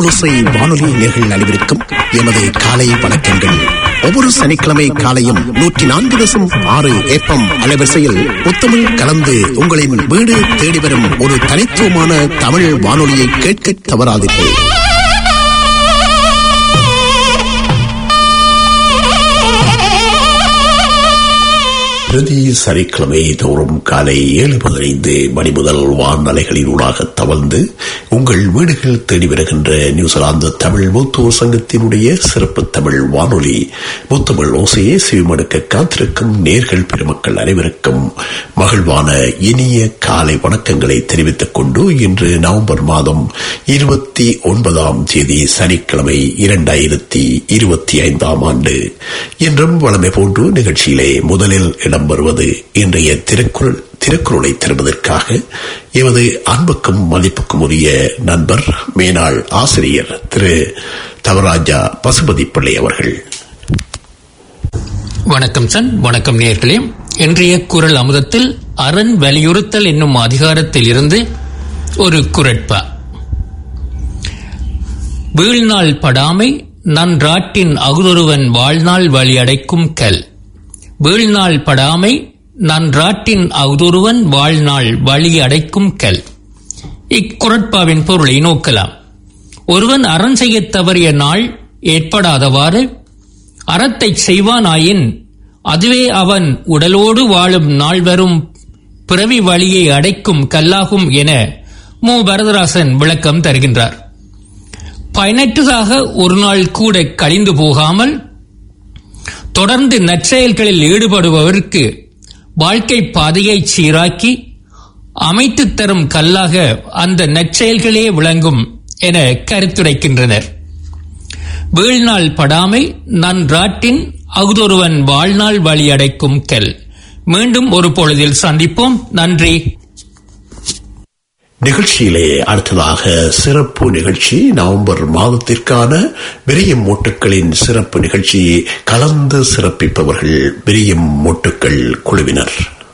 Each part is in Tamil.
தமிழோசை வானொலி நேர்கள் அனைவருக்கும் எமது காலை வணக்கங்கள் ஒவ்வொரு சனிக்கிழமை காலையும் நூற்றி நான்கு தசம் ஆறு ஏப்பம் அலைவரிசையில் புத்தமிழ் கலந்து உங்களின் வீடு தேடி வரும் ஒரு தனித்துவமான தமிழ் வானொலியை கேட்க தவறாதீர்கள் பிரதி சனிக்கிழமை தோறும் காலை ஏழு பதினைந்து மணி முதல் வானலைகளின் ஊடாக தவழ்ந்து உங்கள் வீடுகள் தேடி வருகின்ற நியூசிலாந்து தமிழ் மூத்தோர் சங்கத்தினுடைய சிறப்பு தமிழ் வானொலி முத்தமிழ் ஓசையை செவிமடுக்க காத்திருக்கும் நேர்கள் பெருமக்கள் அனைவருக்கும் மகிழ்வான இனிய காலை வணக்கங்களை தெரிவித்துக் கொண்டு இன்று நவம்பர் மாதம் இருபத்தி ஒன்பதாம் தேதி சனிக்கிழமை இரண்டாயிரத்தி இருபத்தி ஐந்தாம் ஆண்டு இன்றும் வளமை போன்று நிகழ்ச்சியிலே முதலில் இடம்பெறுவது இன்றைய திருக்குறள் திருக்குறளை தருவதற்காக எமது அன்புக்கும் மதிப்புக்கும் உரிய நண்பர் மேனாள் ஆசிரியர் திரு தவராஜா பசுபதி பிள்ளை அவர்கள் வணக்கம் சன் வணக்கம் நேர்களே இன்றைய குரல் அமுதத்தில் அரண் வலியுறுத்தல் என்னும் அதிகாரத்தில் இருந்து ஒரு குரட்பா வீழ்நாள் படாமை நன்றாட்டின் அகுதொருவன் வாழ்நாள் வழி அடைக்கும் கல் வீழ்நாள் படாமை நன்றாட்டின் அகுதொருவன் வாழ்நாள் வழி அடைக்கும் கல் இக்குரட்பாவின் பொருளை நோக்கலாம் ஒருவன் அறம் செய்யத் தவறிய நாள் ஏற்படாதவாறு அறத்தை செய்வானாயின் அதுவே அவன் உடலோடு வாழும் நாள் வரும் பிறவி வழியை அடைக்கும் கல்லாகும் என மு வரதராசன் விளக்கம் தருகின்றார் பயனற்றதாக ஒரு நாள் கூட கழிந்து போகாமல் தொடர்ந்து நற்செயல்களில் ஈடுபடுபவருக்கு வாழ்க்கை பாதையை சீராக்கி அமைத்து தரும் கல்லாக அந்த நற்செயல்களே விளங்கும் என கருத்துரைக்கின்றனர் வீழ்நாள் படாமை நன்றாட்டின் அகுதொருவன் வாழ்நாள் வழியடைக்கும் கல் மீண்டும் ஒரு பொழுதில் சந்திப்போம் நன்றி நிகழ்ச்சியிலே அடுத்ததாக சிறப்பு நிகழ்ச்சி நவம்பர் மாதத்திற்கான விரியும் மூட்டுக்களின் சிறப்பு நிகழ்ச்சியை கலந்து சிறப்பிப்பவர்கள் விரியும் மூட்டுக்கள் குழுவினர்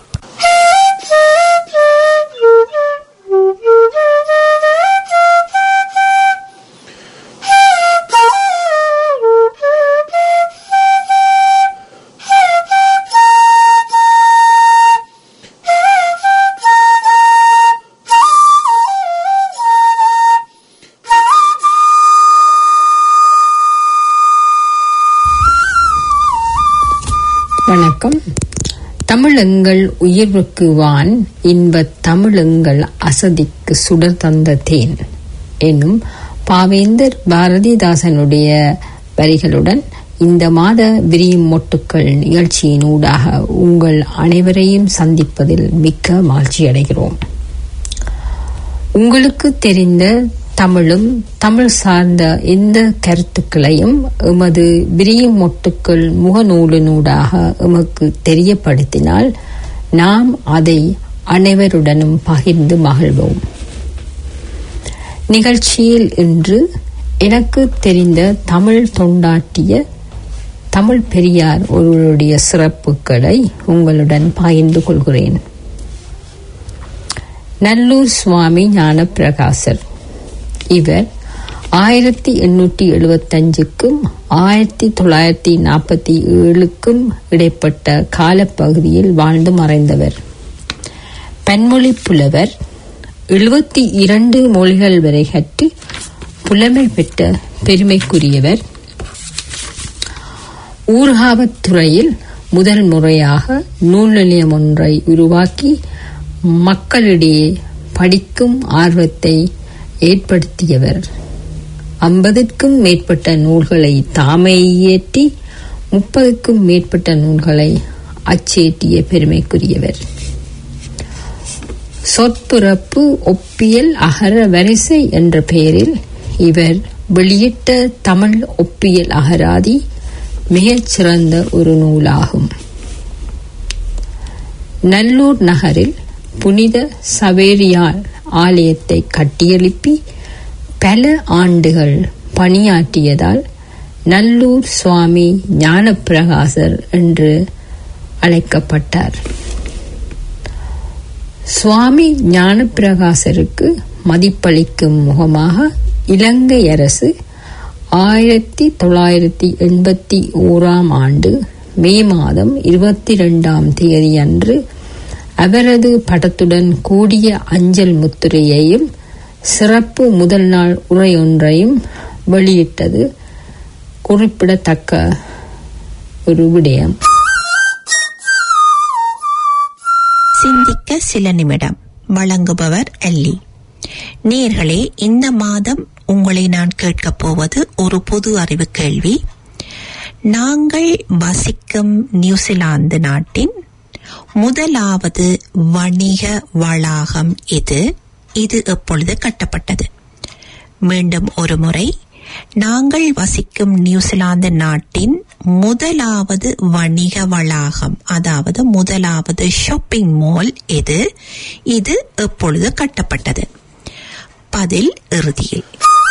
வணக்கம் தமிழெங்கள் உயிர்வுக்கு வான் இன்பத் தமிழெங்கள் அசதிக்கு சுடர் தந்த தேன் என்னும் பாவேந்தர் பாரதிதாசனுடைய வரிகளுடன் இந்த மாத விரியும் மொட்டுக்கள் நிகழ்ச்சியின் ஊடாக உங்கள் அனைவரையும் சந்திப்பதில் மிக்க மகிழ்ச்சி அடைகிறோம் உங்களுக்கு தெரிந்த தமிழும் தமிழ் சார்ந்த எந்த கருத்துக்களையும் எமது விரியும் மொட்டுக்கள் முகநூலினூடாக எமக்கு தெரியப்படுத்தினால் நாம் அதை அனைவருடனும் பகிர்ந்து மகிழ்வோம் நிகழ்ச்சியில் இன்று எனக்கு தெரிந்த தமிழ் தொண்டாட்டிய தமிழ் பெரியார் ஒருவருடைய சிறப்புகளை உங்களுடன் பகிர்ந்து கொள்கிறேன் நல்லூர் சுவாமி ஞானப்பிரகாசர் இவர் ஆயிரத்தி எண்ணூற்றி எழுபத்தஞ்சுக்கும் ஆயிரத்தி தொள்ளாயிரத்தி நாற்பத்தி ஏழுக்கும் இடைப்பட்ட காலப்பகுதியில் வாழ்ந்து மறைந்தவர் பன்மொழி புலவர் எழுபத்தி இரண்டு மொழிகள் வரை கற்று புலமை பெற்ற பெருமைக்குரியவர் ஊர்காவத்துறையில் முதல் முறையாக நூல் நிலையம் ஒன்றை உருவாக்கி மக்களிடையே படிக்கும் ஆர்வத்தை ஏற்படுத்தியவர் ஐம்பதுக்கும் மேற்பட்ட நூல்களை தாமே இயற்றி முப்பதுக்கும் மேற்பட்ட நூல்களை அச்சேற்றிய பெருமைக்குரியவர் சொற்பிறப்பு ஒப்பியல் அகர வரிசை என்ற பெயரில் இவர் வெளியிட்ட தமிழ் ஒப்பியல் அகராதி மிகச் சிறந்த ஒரு நூலாகும் நல்லூர் நகரில் புனித சவேரியார் ஆலயத்தை கட்டியெழுப்பி பல ஆண்டுகள் பணியாற்றியதால் நல்லூர் சுவாமி ஞானப்பிரகாசர் என்று அழைக்கப்பட்டார் சுவாமி ஞானப்பிரகாசருக்கு மதிப்பளிக்கும் முகமாக இலங்கை அரசு ஆயிரத்தி தொள்ளாயிரத்தி எண்பத்தி ஓராம் ஆண்டு மே மாதம் இருபத்தி ரெண்டாம் தேதி அன்று அவரது படத்துடன் கூடிய அஞ்சல் முத்திரையையும் சிறப்பு முதல் நாள் உரையொன்றையும் வெளியிட்டது குறிப்பிடத்தக்க ஒரு விடயம் சிந்திக்க சில நிமிடம் வழங்குபவர் எல்லி நேர்களே இந்த மாதம் உங்களை நான் கேட்கப் போவது ஒரு பொது அறிவு கேள்வி நாங்கள் வசிக்கும் நியூசிலாந்து நாட்டின் முதலாவது வணிக வளாகம் எது இது எப்பொழுது கட்டப்பட்டது மீண்டும் ஒரு முறை நாங்கள் வசிக்கும் நியூசிலாந்து நாட்டின் முதலாவது வணிக வளாகம் அதாவது முதலாவது ஷாப்பிங் மால் எது இது எப்பொழுது கட்டப்பட்டது பதில் இறுதியில்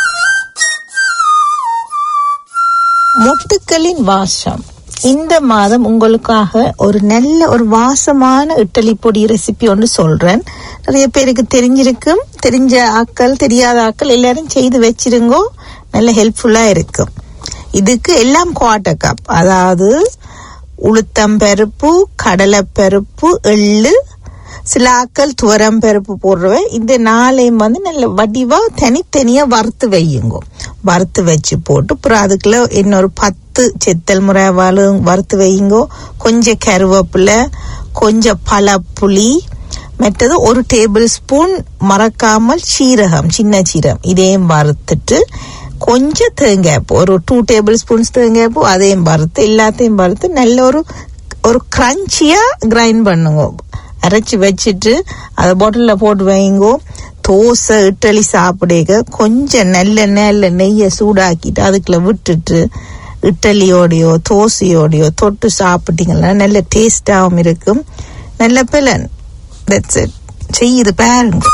மொட்டுக்களின் வாசம் இந்த மாதம் உங்களுக்காக ஒரு நல்ல ஒரு வாசமான இட்டலி பொடி ரெசிபி ஒன்று சொல்றேன் நிறைய பேருக்கு தெரிஞ்சிருக்கும் தெரிஞ்ச ஆக்கள் தெரியாத ஆக்கள் எல்லாரும் செய்து வச்சிருங்கோ நல்ல ஹெல்ப்ஃபுல்லா இருக்கும் இதுக்கு எல்லாம் குவார்ட்டர் கப் அதாவது உளுத்தம் பருப்பு கடலைப்பருப்பு எள்ளு சில ஆக்கள் துவரம் பருப்பு போடுறவ இந்த நாளையும் வந்து நல்ல வடிவா தனித்தனியா வறுத்து வையுங்க வறுத்து வச்சு போட்டு அப்புறம் அதுக்குள்ள இன்னொரு பத்து செத்தல் முறைவாலும் வறுத்து வையுங்கோ கொஞ்சம் கருவேப்பிலை கொஞ்சம் பழப்புளி மற்றது ஒரு டேபிள் ஸ்பூன் மறக்காமல் சீரகம் சின்ன சீரகம் இதையும் வறுத்துட்டு கொஞ்சம் தேங்காய் பூ ஒரு டூ டேபிள் ஸ்பூன்ஸ் தேங்காய் பூ அதையும் வறுத்து எல்லாத்தையும் வறுத்து நல்ல ஒரு ஒரு கிரன்ச்சியா கிரைண்ட் பண்ணுங்க அரைச்சி வச்சுட்டு அதை பாட்டிலில் போட்டு வைங்கோ தோசை இட்டலி சாப்பிடுக கொஞ்சம் நல்ல நல்ல நெய்யை சூடாக்கிட்டு அதுக்குள்ள விட்டுட்டு இட்டலியோடையோ தோசையோடையோ தொட்டு சாப்பிட்டீங்கன்னா நல்ல டேஸ்டாகவும் இருக்கும் நல்ல பலன் தட்ஸ் இட் செய்யுது பாருங்க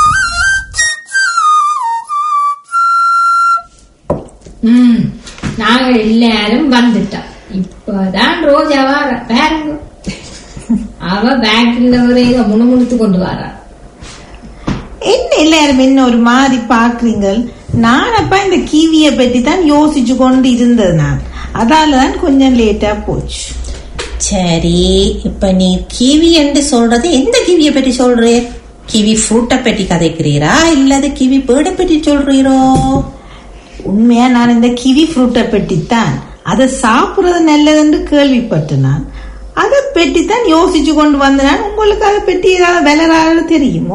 ம் நாங்கள் எல்லாரும் வந்துட்டோம் இப்பதான் ரோஜா வார பாருங்க அவ பேக்கில் ஒரு ஏதோ முணுமுணுத்து கொண்டு வரா என்ன எல்லாரும் என்ன ஒரு மாதிரி பாக்குறீங்க நான் அப்ப இந்த கிவிய பத்தி தான் யோசிச்சு கொண்டு இருந்தது நான் அதால தான் கொஞ்சம் லேட்டா போச்சு சரி இப்ப நீ கிவி என்று சொல்றது எந்த கிவிய பற்றி சொல்றே கிவி ஃப்ரூட்டை பற்றி கதைக்கிறீரா இல்லது கிவி பேர்டை பற்றி சொல்றீரோ உண்மையா நான் இந்த கிவி ஃப்ரூட்டை பற்றி தான் அதை சாப்பிடுறது நல்லதுன்னு கேள்விப்பட்டேன் நான் அதை பற்றி தான் யோசிச்சு கொண்டு வந்தேன் நான். உங்களுக்கு அதை பற்றி ஏதாவது விலராது தெரியுமோ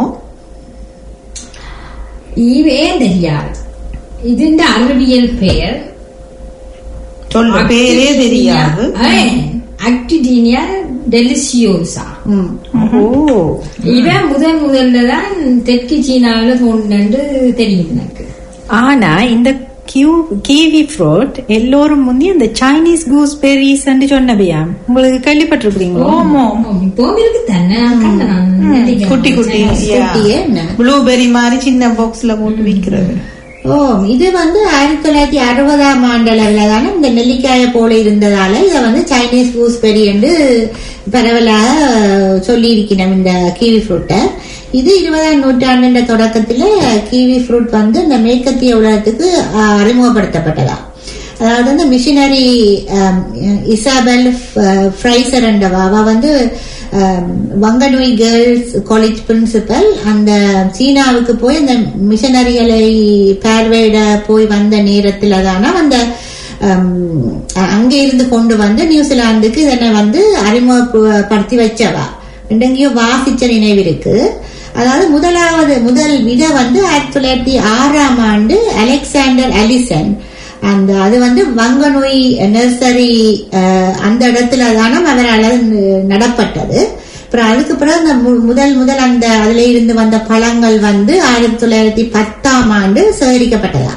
இவே தெரியாது ഇതിന്റെ അറിവിയൽ പേർ சொல்ல பேரே தெரியாது ஆக்டிடீனியா டெலிசியோசா ஓ இவன் முதல் முதல்ல தான் தெற்கு சீனாவில தோன்றுன்னு தெரியும் எனக்கு ஆனா இந்த கியூ கிவி ஃப்ரூட் எல்லோரும் முந்தி அந்த சைனீஸ் கூஸ்பெரிஸ் சொன்னவையா உங்களுக்கு கேள்விப்பட்டிருக்கிறீங்களோ ஓமோ இப்பவும் இருக்கு தானே கண்டேன் நான் நினைக்கிறேன். குட்டி குட்டி குட்டியே என்ன? ப்ளூபெரி மாதிரி சின்ன பாக்ஸ்ல போட்டு விக்கிறது ஓ இது வந்து ஆயிரத்தி தொள்ளாயிரத்தி அறுபதாம் ஆண்டளவில் தானே இந்த நெல்லிக்காயை போல இருந்ததால இதை வந்து சைனீஸ் கூஸ்பெரி என்று பரவலாக சொல்லி இருக்கணும் இந்த கிவி ஃப்ரூட்டை இது இருபதாம் நூற்றாண்டு தொடக்கத்துல கிவி ஃப்ரூட் வந்து இந்த மேற்கத்திய உலகத்துக்கு ஆஹ், அறிமுகப்படுத்தப்பட்டதா அதாவது வந்து மிஷினரி இசாபெல் ஃப்ரைசர் என்றவா அவ வந்து ஆம், வங்கனுய் கேர்ள்ஸ் காலேஜ் பிரின்சிபல் அந்த சீனாவுக்கு போய் அந்த மிஷனரிகளை பார்வையிட போய் வந்த நேரத்துல தானே அந்த ஆம், அ- அங்கே இருந்து கொண்டு வந்து நியூசிலாந்துக்கு இதனை வந்து அறிமுகப்படுத்தி வச்சவா எங்கேயும் வாசிச்ச நினைவு இருக்கு அதாவது முதலாவது முதல் விதை வந்து ஆயிரத்தி தொள்ளாயிரத்தி ஆறாம் ஆண்டு அலெக்சாண்டர் அலிசன் அந்த அது வந்து வங்கநோய் நர்சரி அஹ், அந்த இடத்துல தானே அவரால் ந- நடப்பட்டது அப்புறம் அதுக்கு பிறகு அந்த மு- முதல் முதல் அந்த அதுல இருந்து வந்த பழங்கள் வந்து ஆயிரத்தி தொள்ளாயிரத்தி பத்தாம் ஆண்டு சேகரிக்கப்பட்டதா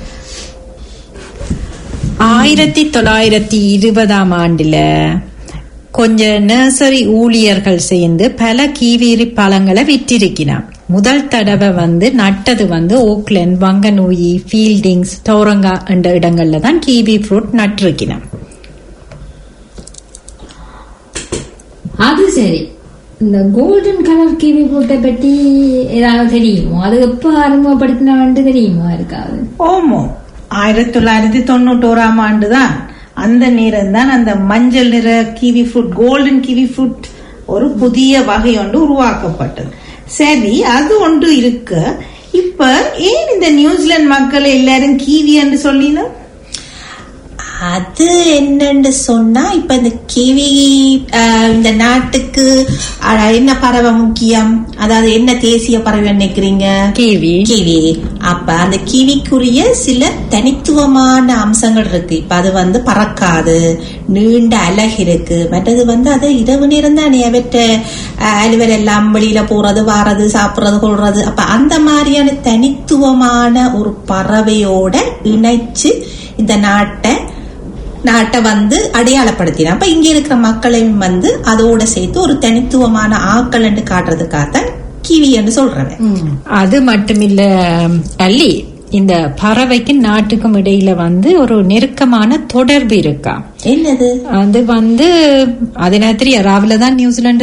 ஆயிரத்தி தொள்ளாயிரத்தி இருபதாம் ஆண்டுல கொஞ்ச நர்சரி ஊழியர்கள் சேர்ந்து பல கீவீரி பழங்களை விற்றிருக்கிறான் முதல் தடவை வந்து நட்டது வந்து ஓக்லண்ட் வங்கனூயி ஃபீல்டிங்ஸ் டோரங்கா என்ற இடங்கள்ல தான் கீவி ஃப்ரூட் நட்டிருக்கிறான் அது சரி இந்த கோல்டன் கலர் கிவி ஃப்ரூட்டை பற்றி ஏதாவது தெரியுமோ அது எப்போ அறிமுகப்படுத்தினவன்ட்டு தெரியுமா இருக்காது ஓமோ ஆயிரத்தி தொள்ளாயிரத்தி தொண்ணூற்றோராம் ஆண்டு தான் அந்த நேரம் தான் அந்த மஞ்சள் நிற kiwi fruit golden kiwi fruit ஒரு புதிய வகை ஒன்று உருவாக்கப்பட்டது சரி அது ஒன்று இருக்கு இப்ப ஏன் இந்த நியூசிலாந்து மக்கள் எல்லாரும் கீவி என்று சொல்லினோம் அது என்னன்னு சொன்னா இப்ப இந்த கிவி ஆஹ், இந்த நாட்டுக்கு ஆஹ், என்ன பறவை முக்கியம் அதாவது என்ன தேசிய பறவை நினைக்கிறீங்க கிவி கிவி அப்ப அந்த கிவிக்குரிய சில தனித்துவமான அம்சங்கள் இருக்கு இப்ப அது வந்து பறக்காது நீண்ட அழகு இருக்கு மற்றது வந்து அது இரவு நேரம் தானே அவற்ற அலுவல் எல்லாம் வெளியில போறது வாரது சாப்பிடுறது கொள்றது அப்ப அந்த மாதிரியான தனித்துவமான ஒரு பறவையோட இணைச்சு இந்த நாட்டை நாட்டை வந்து அடையாளப்படுத்தினா அப்ப இங்க இருக்கிற மக்களையும் வந்து அதோட சேர்த்து ஒரு தனித்துவமான ஆக்கள் என்று காட்டுறதுக்காகத்தான் கிவி என்று சொல்றவன் அது மட்டுமில்ல அல்லி இந்த பறவைக்கும் நாட்டுக்கும் இடையில வந்து ஒரு நெருக்கமான தொடர்பு இருக்கா என்னது அது வந்து அது என்ன தெரியும் ராவில தான் நியூசிலாந்து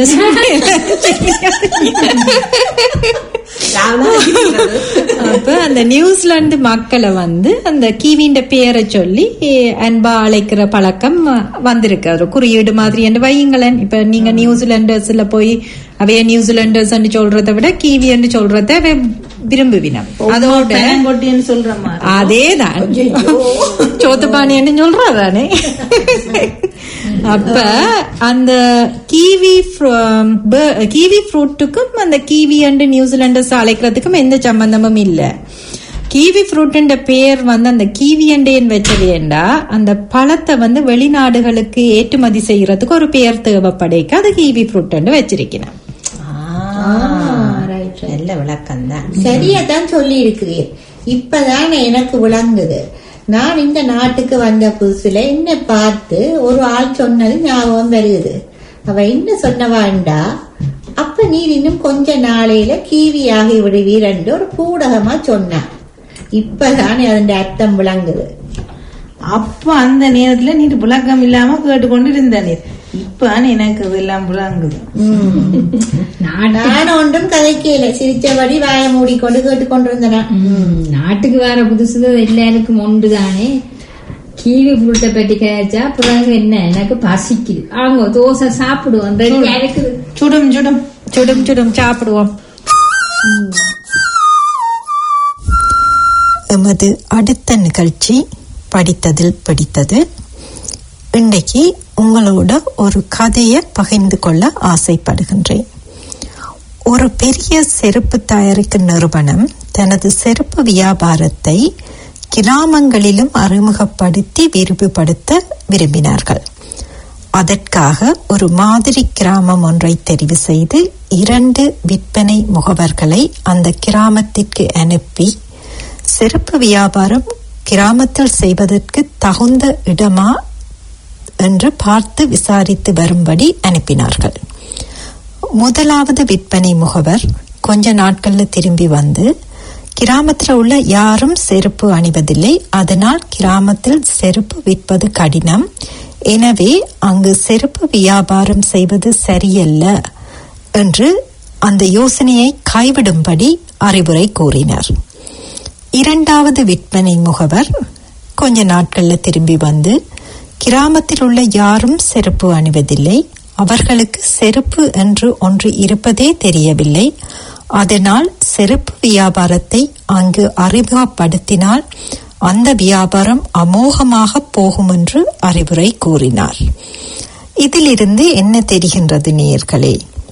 அப்ப அந்த நியூசிலாந்து மக்களை வந்து அந்த கீவின்ற பெயரை சொல்லி அன்பா அழைக்கிற பழக்கம் வந்திருக்கு ஒரு குறியீடு மாதிரி என்று வையுங்களேன் இப்ப நீங்க நியூசிலாண்டர்ஸ்ல போய் அவைய நியூசிலாண்டர்ஸ் சொல்றதை விட கீவி என்று சொல்றத அவை விரும்புவினம் அதோட கொட்டின்னு சொல்ற மாதிரி அதேதான் சோத்துப்பானின்னு சொல்றாதானே அப்ப அந்த கீவி கீவி ஃப்ரூட்டுக்கும் அந்த கீவி அண்டு நியூசிலாண்டர்ஸ் அழைக்கிறதுக்கும் எந்த சம்பந்தமும் இல்ல கீவி ஃப்ரூட்டுன்ற பேர் வந்து அந்த கீவி அண்டேன்னு வச்சதேண்டா அந்த பழத்தை வந்து வெளிநாடுகளுக்கு ஏற்றுமதி செய்யறதுக்கு ஒரு பேர் தேவைப்படைக்கு அது கீவி ஃப்ரூட்னு வச்சிருக்கிறேன் நல்ல விளக்கம் தான் சரியா தான் சொல்லி இருக்கிறீர் இப்பதான் எனக்கு விளங்குது நான் இந்த நாட்டுக்கு வந்த புதுசுல என்ன பார்த்து ஒரு ஆள் சொன்னது ஞாபகம் வருது அவ என்ன சொன்னவாண்டா அப்ப நீர் இன்னும் கொஞ்ச நாளையில கீவி ஆகி விடுவீர் ஒரு பூடகமா சொன்னான் இப்பதான் அதன் அர்த்தம் விளங்குது அப்ப அந்த நேரத்துல நீ விளக்கம் இல்லாம கேட்டுக்கொண்டு இருந்த நீர் இப்ப எனக்கு இதெல்லாம் விளங்குது நான் ஒன்றும் கதைக்கல சிரிச்சபடி வாய மூடிக்கொண்டு கேட்டுக்கொண்டிருந்தேன் ம், நாட்டுக்கு வர புதுசுல எல்லாருக்கும் ஒன்று தானே கீவி புருட்டை பற்றி கேச்சா பிறகு என்ன எனக்கு பசிக்குது அவங்க தோசை சாப்பிடுவோம் ரெடியா இருக்குது சுடும் சுடும் சுடும் சுடும் சாப்பிடுவோம் எமது அடுத்த நிகழ்ச்சி படித்ததில் படித்தது இன்றைக்கு உங்களோட ஒரு கதையை பகிர்ந்து கொள்ள ஆசைப்படுகின்றேன் ஒரு பெரிய செருப்பு தயாரிக்கும் நிறுவனம் தனது செருப்பு வியாபாரத்தை கிராமங்களிலும் அறிமுகப்படுத்தி விரிவுபடுத்த விரும்பினார்கள் அதற்காக ஒரு மாதிரி கிராமம் ஒன்றை தெரிவு செய்து இரண்டு விற்பனை முகவர்களை அந்த கிராமத்திற்கு அனுப்பி செருப்பு வியாபாரம் கிராமத்தில் செய்வதற்கு தகுந்த இடமா என்று பார்த்து விசாரித்து வரும்படி அனுப்பினார்கள் முதலாவது விற்பனை முகவர் கொஞ்ச நாட்கள்ல திரும்பி வந்து கிராமத்தில் உள்ள யாரும் செருப்பு அணிவதில்லை அதனால் கிராமத்தில் செருப்பு விற்பது கடினம் எனவே அங்கு செருப்பு வியாபாரம் செய்வது சரியல்ல என்று அந்த யோசனையை கைவிடும்படி அறிவுரை கூறினார் இரண்டாவது விற்பனை முகவர் கொஞ்ச நாட்கள்ல திரும்பி வந்து கிராமத்தில் உள்ள யாரும் செருப்பு அணிவதில்லை அவர்களுக்கு செருப்பு என்று ஒன்று இருப்பதே தெரியவில்லை அதனால் செருப்பு வியாபாரத்தை அங்கு அறிமுகப்படுத்தினால் அந்த வியாபாரம் அமோகமாக போகும் என்று அறிவுரை கூறினார் இதிலிருந்து என்ன தெரிகின்றது நேயர்களே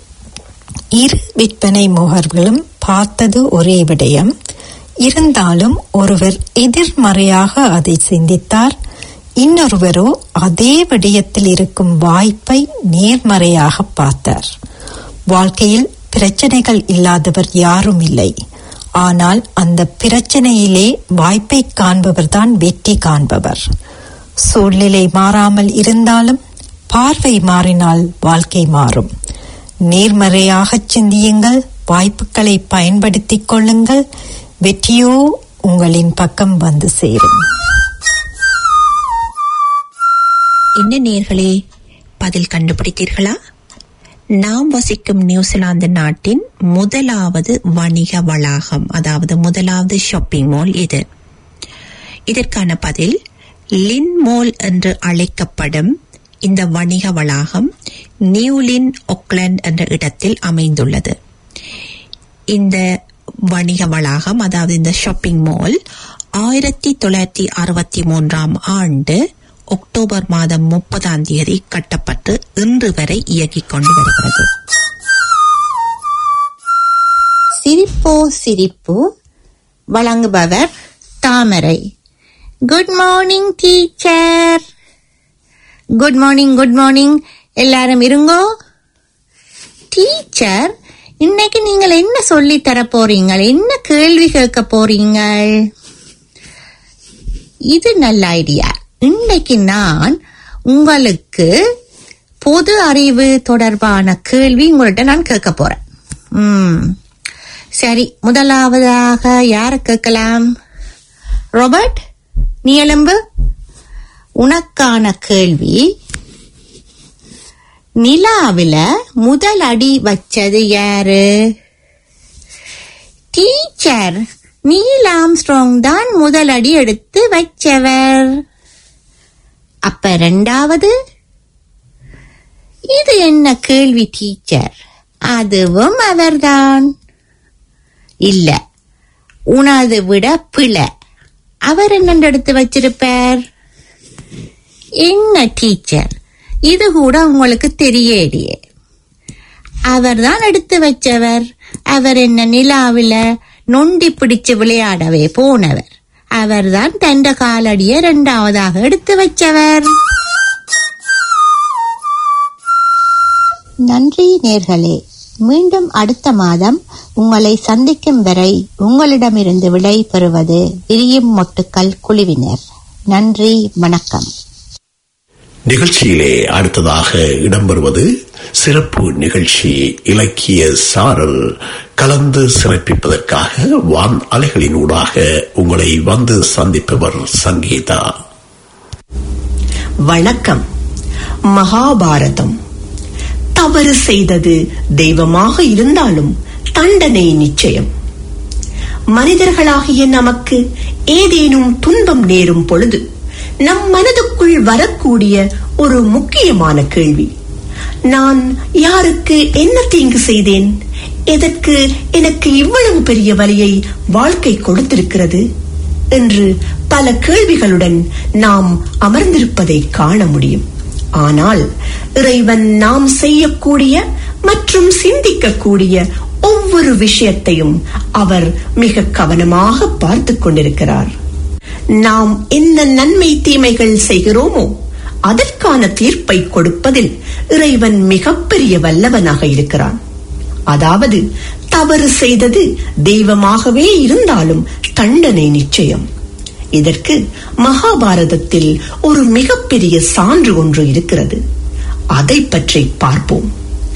இரு விற்பனை முகர்களும் பார்த்தது ஒரே விடயம் இருந்தாலும் ஒருவர் எதிர்மறையாக அதை சிந்தித்தார் இன்னொருவரோ அதே விடயத்தில் இருக்கும் வாய்ப்பை நேர்மறையாக பார்த்தார் வாழ்க்கையில் பிரச்சனைகள் இல்லாதவர் யாரும் இல்லை ஆனால் அந்த பிரச்சனையிலே வாய்ப்பை காண்பவர்தான் வெற்றி காண்பவர் சூழ்நிலை மாறாமல் இருந்தாலும் பார்வை மாறினால் வாழ்க்கை மாறும் நேர்மறையாக சிந்தியுங்கள் வாய்ப்புகளை பயன்படுத்திக் கொள்ளுங்கள் வெற்றியோ உங்களின் பக்கம் வந்து சேரும் என்ன நேர்களே பதில் கண்டுபிடித்தீர்களா நாம் வசிக்கும் நியூசிலாந்து நாட்டின் முதலாவது வணிக வளாகம் அதாவது முதலாவது ஷாப்பிங் மால் இது இதற்கான பதில் லின் மால் என்று அழைக்கப்படும் இந்த வணிக வளாகம் நியூலின் ஒக்லாண்ட் என்ற இடத்தில் அமைந்துள்ளது இந்த வணிக வளாகம் அதாவது இந்த ஷாப்பிங் மால் ஆயிரத்தி தொள்ளாயிரத்தி அறுபத்தி மூன்றாம் ஆண்டு அக்டோபர் மாதம் முப்பதாம் தேதி கட்டப்பட்டு இன்று வரை இயங்கிக் கொண்டு வருகிறது சிரிப்போ சிரிப்பு வழங்குபவர் Thamarai good morning teacher good morning good morning எல்லாரும் இருங்கோ டீச்சர் இன்னைக்கு நீங்கள் என்ன சொல்லி தர போறீங்க என்ன கேள்வி கேட்க போறீங்க இது நல்ல ஐடியா இன்னைக்கு நான் உங்களுக்கு பொது அறிவு தொடர்பான கேள்வி உங்கள்கிட்ட நான் கேட்க போறேன் ம் சரி முதலாவதாக யார கேட்கலாம் ராபர்ட் நீ எலும்பு உனக்கான கேள்வி நிலாவில முதல் அடி வச்சது யாரு டீச்சர் நீல் ஆம்ஸ்ட்ராங் தான் முதல் அடி எடுத்து வச்சவர் அப்ப ரெண்டாவது இது என்ன கேள்வி டீச்சர் அதுவும் அவர்தான் இல்ல உனது விட பிழை அவர் என்ன எடுத்து வச்சிருப்பார் என்ன டீச்சர் இது கூட உங்களுக்கு தெரியலையே அவர் தான் எடுத்து வச்சவர் அவர் என்ன நிலாவில நொண்டி பிடிச்சு விளையாடவே போனவர் அவர்தான் தண்ட காலடிய இரண்டாவதாக எடுத்து வச்சவர் நன்றி நேர்களே மீண்டும் அடுத்த மாதம் உங்களை சந்திக்கும் வரை உங்களிடமிருந்து விடை பெறுவது விரியும் மொட்டுக்கள் குழுவினர் நன்றி வணக்கம் நிகழ்ச்சியிலே அடுத்ததாக இடம்பெறுவது சிறப்பு நிகழ்ச்சி இலக்கிய சாரல் கலந்து சிறப்பிப்பதற்காக வான் அலைகளின் ஊடாக உங்களை வந்து சந்திப்பவர் சங்கீதா வணக்கம் மகாபாரதம் தவறு செய்தது தெய்வமாக இருந்தாலும் தண்டனை நிச்சயம் மனிதர்களாகிய நமக்கு ஏதேனும் துன்பம் நேரும் பொழுது நம் மனதுக்குள் வரக்கூடிய ஒரு முக்கியமான கேள்வி நான் யாருக்கு என்ன தீங்கு செய்தேன் எதற்கு எனக்கு இவ்வளவு பெரிய வலியை வாழ்க்கை கொடுத்திருக்கிறது என்று பல கேள்விகளுடன் நாம் அமர்ந்திருப்பதை காண முடியும் ஆனால் இறைவன் நாம் செய்யக்கூடிய மற்றும் சிந்திக்கக்கூடிய ஒவ்வொரு விஷயத்தையும் அவர் மிக கவனமாக பார்த்துக் கொண்டிருக்கிறார் நாம் என்ன நன்மை தீமைகள் செய்கிறோமோ அதற்கான தீர்ப்பை கொடுப்பதில் இறைவன் மிகப்பெரிய வல்லவனாக இருக்கிறான் அதாவது தவறு செய்தது தெய்வமாகவே இருந்தாலும் தண்டனை நிச்சயம் இதற்கு மகாபாரதத்தில் ஒரு மிகப்பெரிய சான்று ஒன்று இருக்கிறது அதை பற்றி பார்ப்போம்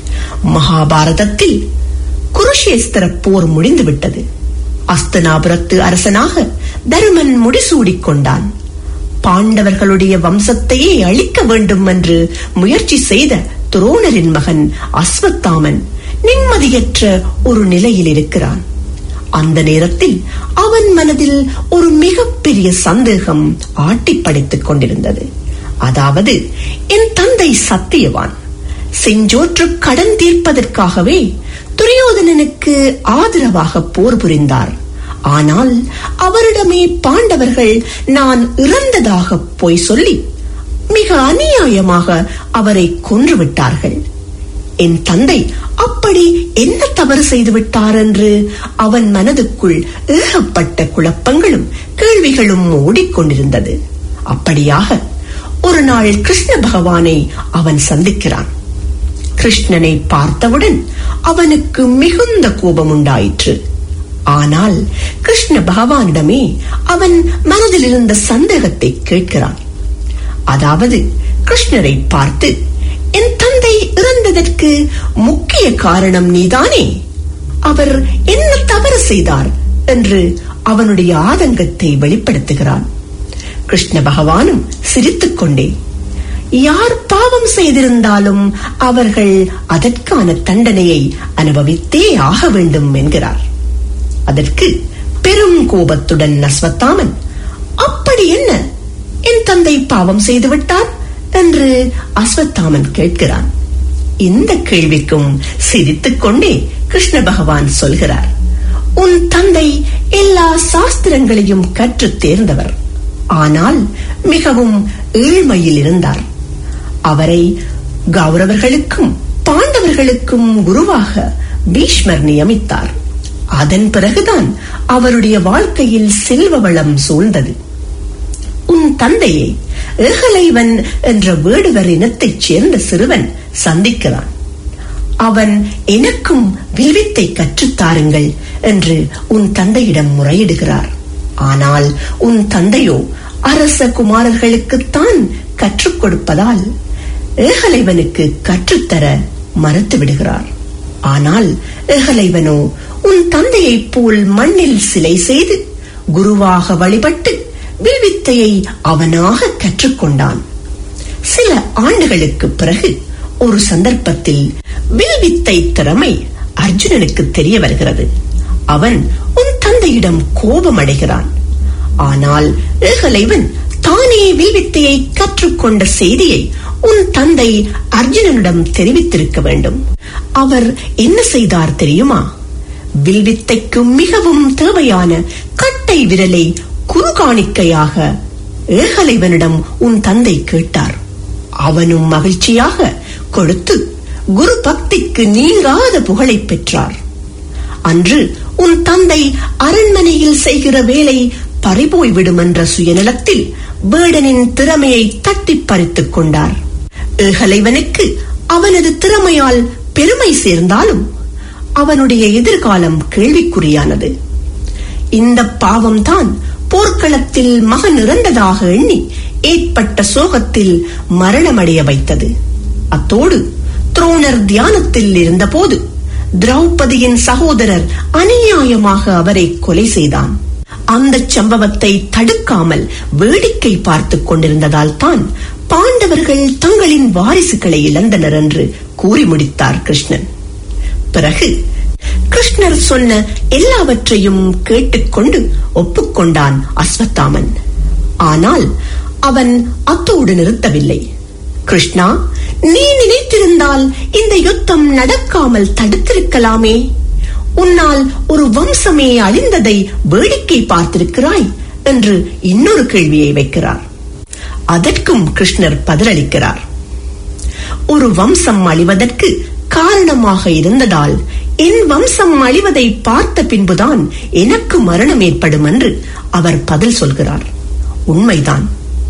மகாபாரதத்தில் குருஷேஸ்திர போர் முடிந்துவிட்டது அஸ்தனாபுரத்து அரசனாக தருமன் முடிசூடிக் கொண்டான் பாண்டவர்களுடைய வம்சத்தையே அழிக்க வேண்டும் என்று முயற்சி செய்த துரோணரின் மகன் அஸ்வத்தாமன் நிம்மதியற்ற ஒரு நிலையில் இருக்கிறான் அந்த நேரத்தில் அவன் மனதில் ஒரு மிகப்பெரிய சந்தேகம் ஆட்டி படைத்துக் கொண்டிருந்தது அதாவது என் தந்தை சத்தியவான் செஞ்சோற்று கடன் தீர்ப்பதற்காகவே துரியோதனனுக்கு ஆதரவாக போர் புரிந்தார் ஆனால் அவரிடமே பாண்டவர்கள் நான் இறந்ததாக பொய் சொல்லி மிக அநியாயமாக அவரை கொன்றுவிட்டார்கள் என் தந்தை அப்படி என்ன தவறு செய்து விட்டார் என்று அவன் மனதுக்குள் ஏகப்பட்ட குழப்பங்களும் கேள்விகளும் ஓடிக்கொண்டிருந்தது அப்படியாக ஒரு நாள் கிருஷ்ண பகவானை அவன் சந்திக்கிறான் கிருஷ்ணனை பார்த்தவுடன் அவனுக்கு மிகுந்த கோபம் உண்டாயிற்று ஆனால் கிருஷ்ண பகவானிடமே அவன் மனதில் இருந்த சந்தேகத்தை கேட்கிறான் அதாவது கிருஷ்ணரை பார்த்து என் தந்தை இறந்ததற்கு முக்கிய காரணம் நீதானே அவர் என்ன தவறு செய்தார் என்று அவனுடைய ஆதங்கத்தை வெளிப்படுத்துகிறான் கிருஷ்ண பகவானும் சிரித்துக் கொண்டே யார் பாவம் செய்திருந்தாலும் அவர்கள் அதற்கான தண்டனையை அனுபவித்தே ஆக வேண்டும் என்கிறார் அதற்கு பெரும் கோபத்துடன் அஸ்வத்தாமன் அப்படி என்ன என் தந்தை பாவம் செய்து விட்டார் என்று அஸ்வத்தாமன் கேட்கிறான் இந்த கேள்விக்கும் சிரித்துக் கொண்டே கிருஷ்ண பகவான் சொல்கிறார் உன் தந்தை எல்லா சாஸ்திரங்களையும் கற்றுத் தேர்ந்தவர் ஆனால் மிகவும் ஏழ்மையில் இருந்தார் அவரை கௌரவர்களுக்கும் பாண்டவர்களுக்கும் குருவாக பீஷ்மர் நியமித்தார் அதன் பிறகுதான் அவருடைய வாழ்க்கையில் செல்வ வளம் சூழ்ந்தது உன் தந்தையை ஏகலைவன் என்ற வேடுவர் இனத்தைச் சேர்ந்த சிறுவன் சந்திக்கிறான் அவன் எனக்கும் வில்வித்தை கற்றுத்தாருங்கள் என்று உன் தந்தையிடம் முறையிடுகிறார் ஆனால் உன் தந்தையோ அரச குமாரர்களுக்குத்தான் கற்றுக் கொடுப்பதால் ஏகலைவனுக்கு கற்றுத்தர மறுத்து விடுகிறார் ஆனால் ஏகலைவனோ உன் தந்தையைப் போல் மண்ணில் சிலை செய்து குருவாக வழிபட்டு வில்வித்தையை அவனாக கற்றுக்கொண்டான் சில ஆண்டுகளுக்கு பிறகு ஒரு சந்தர்ப்பத்தில் வில்வித்தை திறமை அர்ஜுனனுக்கு தெரிய வருகிறது அவன் உன் தந்தையிடம் கோபம் அடைகிறான் ஆனால் ஏகலைவன் தானே வில்வித்தையை கற்றுக்கொண்ட செய்தியை உன் தந்தை அர்ஜுனனிடம் தெரிவித்திருக்க வேண்டும் அவர் என்ன செய்தார் தெரியுமா வில்வித்தைக்கு மிகவும் தேவையான கட்டை விரலை குறுகாணிக்கையாக ஏகலைவனிடம் உன் தந்தை கேட்டார் அவனும் மகிழ்ச்சியாக கொடுத்து குரு பக்திக்கு நீங்காத புகழை பெற்றார் அன்று உன் தந்தை அரண்மனையில் செய்கிற வேலை பறிபோய்விடும் என்ற சுயநலத்தில் வேடனின் திறமையை தட்டி பறித்துக் கொண்டார் ஏகலைவனுக்கு அவனது திறமையால் பெருமை சேர்ந்தாலும் அவனுடைய எதிர்காலம் கேள்விக்குறியானது இந்த பாவம்தான் போர்க்களத்தில் மகன் இறந்ததாக எண்ணி ஏற்பட்ட சோகத்தில் மரணமடைய வைத்தது அத்தோடு துரோணர் தியானத்தில் இருந்தபோது திரௌபதியின் சகோதரர் அநியாயமாக அவரை கொலை செய்தான் அந்த சம்பவத்தை தடுக்காமல் வேடிக்கை பார்த்துக் கொண்டிருந்ததால் தான் பாண்டவர்கள் தங்களின் வாரிசுகளை இழந்தனர் என்று கூறி முடித்தார் கிருஷ்ணன் பிறகு கிருஷ்ணர் சொன்ன எல்லாவற்றையும் கேட்டுக்கொண்டு ஒப்புக்கொண்டான் அஸ்வத்தாமன் ஆனால் அவன் அத்தோடு நிறுத்தவில்லை கிருஷ்ணா நீ நினைத்திருந்தால் இந்த யுத்தம் நடக்காமல் தடுத்திருக்கலாமே உன்னால் ஒரு வம்சமே அழிந்ததை வேடிக்கை பார்த்திருக்கிறாய் என்று இன்னொரு கேள்வியை வைக்கிறார் அதற்கும் கிருஷ்ணர் பதிலளிக்கிறார் ஒரு வம்சம் அழிவதற்கு காரணமாக இருந்ததால் என் வம்சம் அழிவதை பார்த்த பின்புதான் எனக்கு மரணம் ஏற்படும் என்று அவர் பதில் சொல்கிறார் உண்மைதான்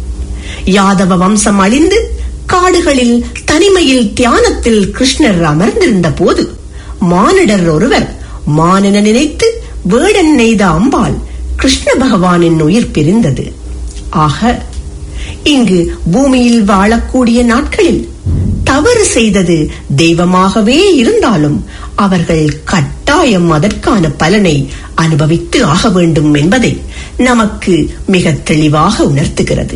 யாதவ வம்சம் அழிந்து காடுகளில் தனிமையில் தியானத்தில் கிருஷ்ணர் அமர்ந்திருந்த போது மானிடர் ஒருவர் மானென நினைத்து வேடன் நெய்த அம்பாள் கிருஷ்ண பகவானின் உயிர் பிரிந்தது ஆக இங்கு பூமியில் வாழக்கூடிய நாட்களில் தவறு செய்தது தெய்வமாகவே இருந்தாலும் அவர்கள் கட்டாயம் அதற்கான பலனை அனுபவித்து ஆக வேண்டும் என்பதை நமக்கு மிக தெளிவாக உணர்த்துகிறது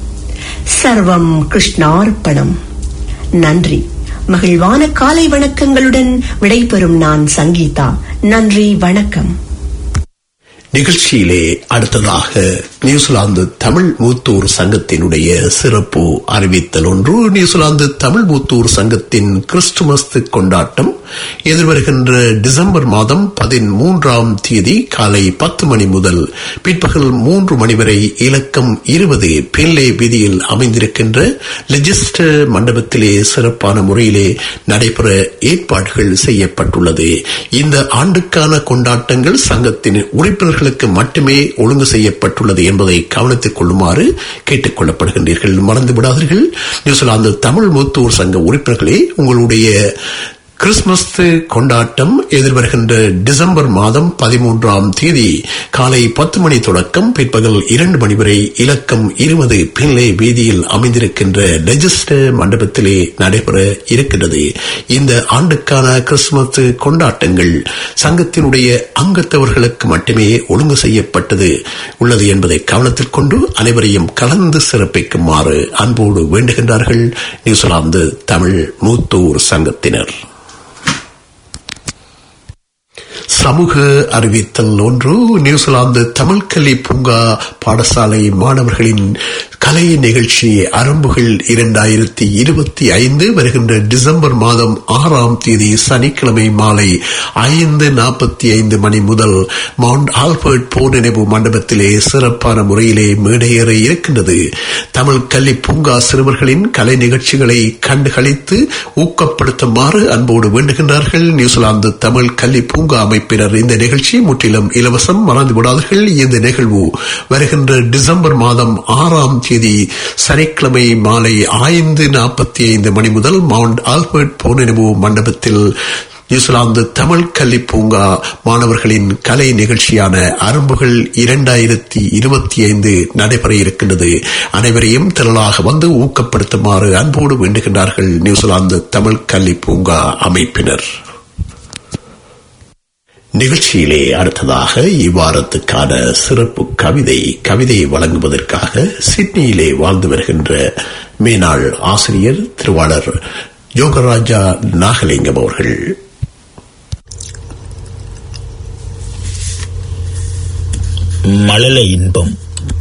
சர்வம் கிருஷ்ணார்ப்பணம் நன்றி மகிழ்வான காலை வணக்கங்களுடன் விடைபெறும் நான் சங்கீதா நன்றி வணக்கம் நிகழ்ச்சியிலே அடுத்ததாக நியூசிலாந்து தமிழ் மூத்தூர் சங்கத்தினுடைய சிறப்பு அறிவித்தல் ஒன்று நியூசிலாந்து தமிழ் மூத்தூர் சங்கத்தின் கிறிஸ்துமஸ் கொண்டாட்டம் எதிர்வருகின்ற டிசம்பர் மாதம் பதிமூன்றாம் தேதி காலை பத்து மணி முதல் பிற்பகல் மூன்று மணி வரை இலக்கம் இருபது பின்லே வீதியில் அமைந்திருக்கின்ற லெஜிஸ்டர் மண்டபத்திலே சிறப்பான முறையிலே நடைபெற ஏற்பாடுகள் செய்யப்பட்டுள்ளது இந்த ஆண்டுக்கான கொண்டாட்டங்கள் சங்கத்தின் உறுப்பினர்களுக்கு மட்டுமே ஒழுங்கு செய்யப்பட்டுள்ளது என்பதை கவனித்துக் கொள்ளுமாறு கேட்டுக் கொள்ளப்படுகின்றீர்கள் மறந்து விடாதீர்கள் நியூசிலாந்து தமிழ் மூத்தூர் சங்க உறுப்பினர்களே உங்களுடைய கிறிஸ்துமஸ் கொண்டாட்டம் எதிர்வருகின்ற டிசம்பர் மாதம் பதிமூன்றாம் தேதி காலை பத்து மணி தொடக்கம் பிற்பகல் இரண்டு மணி வரை இலக்கம் இருபது பிள்ளை வீதியில் அமைந்திருக்கின்ற லெஜிஸ்டர் மண்டபத்திலே நடைபெற இருக்கின்றது இந்த ஆண்டுக்கான கிறிஸ்துமஸ் கொண்டாட்டங்கள் சங்கத்தினுடைய அங்கத்தவர்களுக்கு மட்டுமே ஒழுங்கு செய்யப்பட்டது உள்ளது என்பதை கவனத்தில் கொண்டு அனைவரையும் கலந்து சிறப்பிக்குமாறு அன்போடு வேண்டுகின்றார்கள் நியூசிலாந்து தமிழ் மூத்தூர் சங்கத்தினர் சமூக அறிவித்தல் ஒன்று நியூசிலாந்து தமிழ் கல்வி பூங்கா பாடசாலை மாணவர்களின் கலை நிகழ்ச்சி அரம்புகள் இரண்டாயிரத்தி இருபத்தி ஐந்து வருகின்ற டிசம்பர் மாதம் ஆறாம் தேதி சனிக்கிழமை மாலை ஐந்து நாற்பத்தி ஐந்து மணி முதல் மவுண்ட் ஆல்பர்ட் போர் நினைவு மண்டபத்திலே சிறப்பான முறையிலே மேடையேற இருக்கின்றது தமிழ் கல்வி பூங்கா சிறுவர்களின் கலை நிகழ்ச்சிகளை கண்டுகளித்து ஊக்கப்படுத்துமாறு அன்போடு வேண்டுகின்றார்கள் நியூசிலாந்து தமிழ் கல்வி பூங்கா அமைப்பினர் இந்த நிகழ்ச்சி முற்றிலும் இலவசம் மறந்து விடாதீர்கள் இந்த நிகழ்வு வருகின்ற டிசம்பர் மாதம் ஆறாம் தேதி சனிக்கிழமை மாலை ஐந்து நாற்பத்தி ஐந்து மணி முதல் மவுண்ட் ஆல்பர்ட் போனினவு மண்டபத்தில் நியூசிலாந்து தமிழ் கல்வி பூங்கா மாணவர்களின் கலை நிகழ்ச்சியான அரும்புகள் இரண்டாயிரத்தி இருபத்தி ஐந்து நடைபெற இருக்கின்றது அனைவரையும் திரளாக வந்து ஊக்கப்படுத்துமாறு அன்போடு வேண்டுகின்றார்கள் நியூசிலாந்து தமிழ் கல்வி பூங்கா அமைப்பினர் நிகழ்ச்சியிலே அடுத்ததாக இவ்வாரத்துக்கான சிறப்பு கவிதை கவிதையை வழங்குவதற்காக சிட்னியிலே வாழ்ந்து வருகின்ற மேனாள் ஆசிரியர் திருவாளர் யோகராஜா நாகலிங்கம் அவர்கள் மழல இன்பம்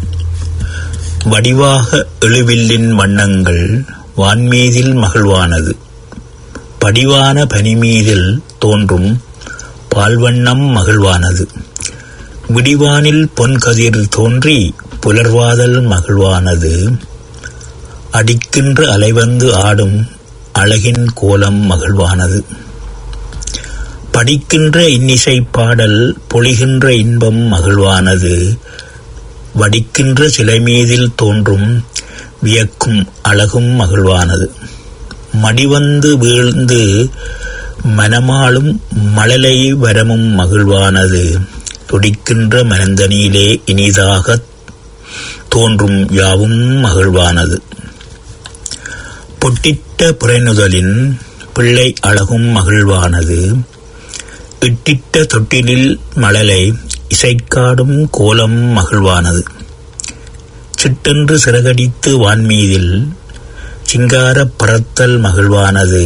வடிவாக எழுவில்லின் வண்ணங்கள் வான்மீதில் மகிழ்வானது படிவான பனிமீதில் தோன்றும் பால்வண்ணம் மகிழ்வானது விடிவானில் பொன்கதிர் தோன்றி புலர்வாதல் மகிழ்வானது அடிக்கின்ற அலைவந்து ஆடும் அழகின் கோலம் மகிழ்வானது படிக்கின்ற இன்னிசை பாடல் பொழிகின்ற இன்பம் மகிழ்வானது வடிக்கின்ற சிலை மீதில் தோன்றும் வியக்கும் அழகும் மகிழ்வானது மடிவந்து வீழ்ந்து மனமாளும் மழலை வரமும் மகிழ்வானது துடிக்கின்ற மனந்தனியிலே இனிதாக தோன்றும் யாவும் மகிழ்வானது பொட்டிட்ட புரைநுதலின் பிள்ளை அழகும் மகிழ்வானது இட்டிட்ட தொட்டிலில் மழலை இசைக்காடும் கோலம் மகிழ்வானது சிட்டென்று சிறகடித்து வான்மீதில் சிங்காரப் பறத்தல் மகிழ்வானது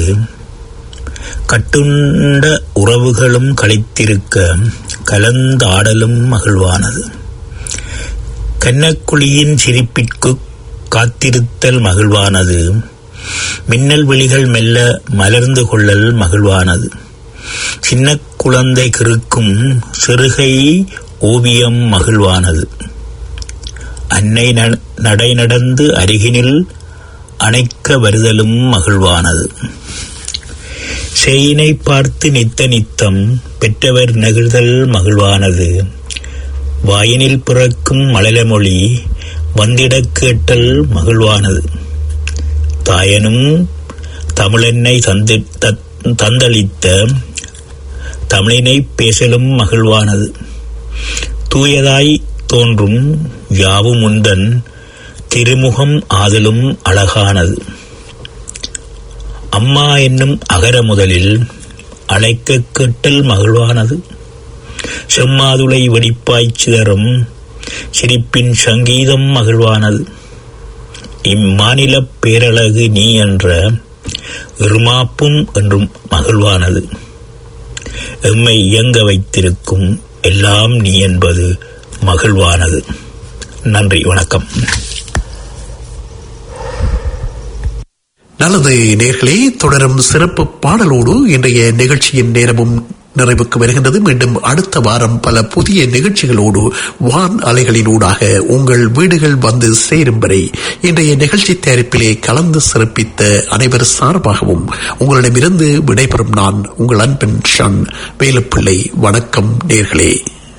கட்டுண்ட உறவுகளும் கழித்திருக்க கலந்தாடலும் மகிழ்வானது கன்னக்குழியின் சிரிப்பிற்கு காத்திருத்தல் மகிழ்வானது மின்னல் விழிகள் மெல்ல மலர்ந்து கொள்ளல் மகிழ்வானது சின்ன குழந்தை கிறுக்கும் சிறுகை ஓவியம் மகிழ்வானது அன்னை நடை நடந்து அருகினில் அணைக்க வருதலும் மகிழ்வானது செய்யினை பார்த்து நித்த நித்தம் பெற்றவர் நெகிழ்தல் மகிழ்வானது வாயினில் பிறக்கும் மழலமொழி வந்திடக் கேட்டல் மகிழ்வானது தாயனும் தமிழென்னை தந்து தந்தளித்த தமிழினை பேசலும் மகிழ்வானது தூயதாய் தோன்றும் யாவும் உந்தன் திருமுகம் ஆதலும் அழகானது அம்மா என்னும் அகர முதலில் அழைக்க கேட்டல் மகிழ்வானது செம்மாதுளை வெடிப்பாய்ச் சிதறும் சிரிப்பின் சங்கீதம் மகிழ்வானது இம்மாநிலப் பேரழகு நீ என்ற இருமாப்பும் என்றும் மகிழ்வானது எம்மை இயங்க வைத்திருக்கும் எல்லாம் நீ என்பது மகிழ்வானது நன்றி வணக்கம் நல்லது நேர்களே தொடரும் சிறப்பு பாடலோடு இன்றைய நிகழ்ச்சியின் நேரமும் நிறைவுக்கு வருகின்றது மீண்டும் அடுத்த வாரம் பல புதிய நிகழ்ச்சிகளோடு வான் அலைகளினூடாக உங்கள் வீடுகள் வந்து சேரும் வரை இன்றைய நிகழ்ச்சி தயாரிப்பிலே கலந்து சிறப்பித்த அனைவர் சார்பாகவும் உங்களிடமிருந்து விடைபெறும் நான் உங்கள் அன்பின் ஷன் வேலுப்பிள்ளை வணக்கம் நேர்களே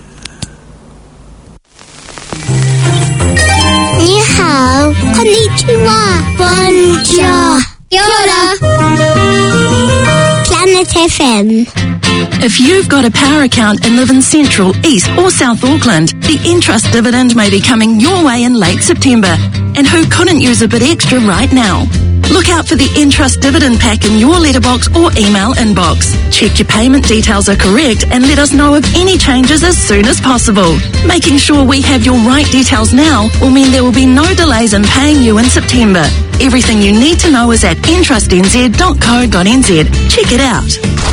你好，こんにちは。こんにちは。Yola。 Planet FM. If you've got a power account and live in Central, East or South Auckland, the Entrust dividend may be coming your way in late September. And who couldn't use a bit extra right now? Look out for the Entrust dividend pack in your letterbox or email inbox. Check your payment details are correct and let us know of any changes as soon as possible. Making sure we have your right details now will mean there will be no delays in paying you in September. Everything you need to know is at entrustnz.co.nz. Check it out.